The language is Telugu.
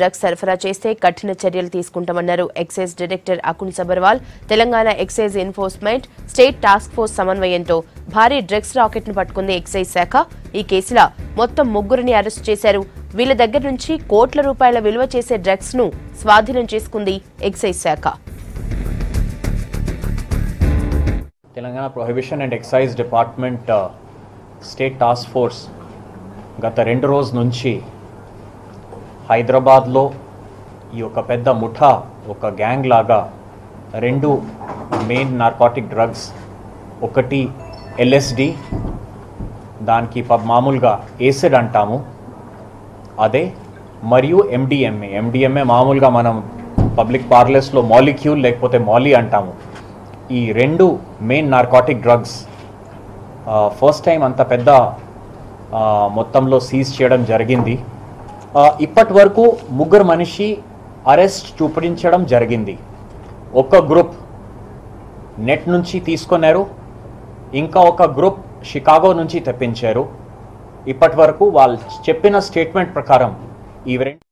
డ్రగ్స్ సరఫరా చేస్తే కఠిన చర్యలు తీసుకుంటామన్నారు excise director Akun Sabharwal Telangana excise enforcement state task force సమన్వయంతో భారీ డ్రగ్స్ రాకెట్ ను పట్టుకుంది ఎక్సైజ్ శాఖ ఈ కేసులో మొత్తం ముగ్గురిని అరెస్ట్ చేశారు వీళ్ళ దగ్గర నుంచి కోట్ల రూపాయల విలువ చేసే డ్రగ్స్ ను స్వాధీనం చేసుకుంది ఎక్సైజ్ శాఖ Telangana prohibition and excise department state task force గత రెండు రోజు నుంచి హైదరాబాద్లో ఈ యొక్క పెద్ద ముఠా ఒక గ్యాంగ్ లాగా రెండు మెయిన్ నార్కాటిక్ డ్రగ్స్ ఒకటి ఎల్ఎస్డి దానికి ప- మామూలుగా ఏసిడ్ అంటాము అదే మరియు ఎండిఎంఏ ఎండిఎంఏ మామూలుగా మనం పబ్లిక్ పార్లెస్లో మాలిక్యూల్ లేకపోతే మాలీ అంటాము ఈ రెండు main narcotic drugs first time అంత పెద్ద ఆ, మొత్తంలో సీజ్ చేయడం జరిగింది ఆ, ఇప్పటి వరకు ముగ్గురు మనిషి అరెస్ట్ చూపించడం జరిగింది ఒక గ్రూప్ నెట్ నుంచి తీసుకున్నారు ఇంకా ఒక గ్రూప్ షికాగో నుంచి తెప్పించారు ఇప్పటి వరకు వాళ్ళు చెప్పిన స్టేట్మెంట్ ప్రకారం ఈ రెండు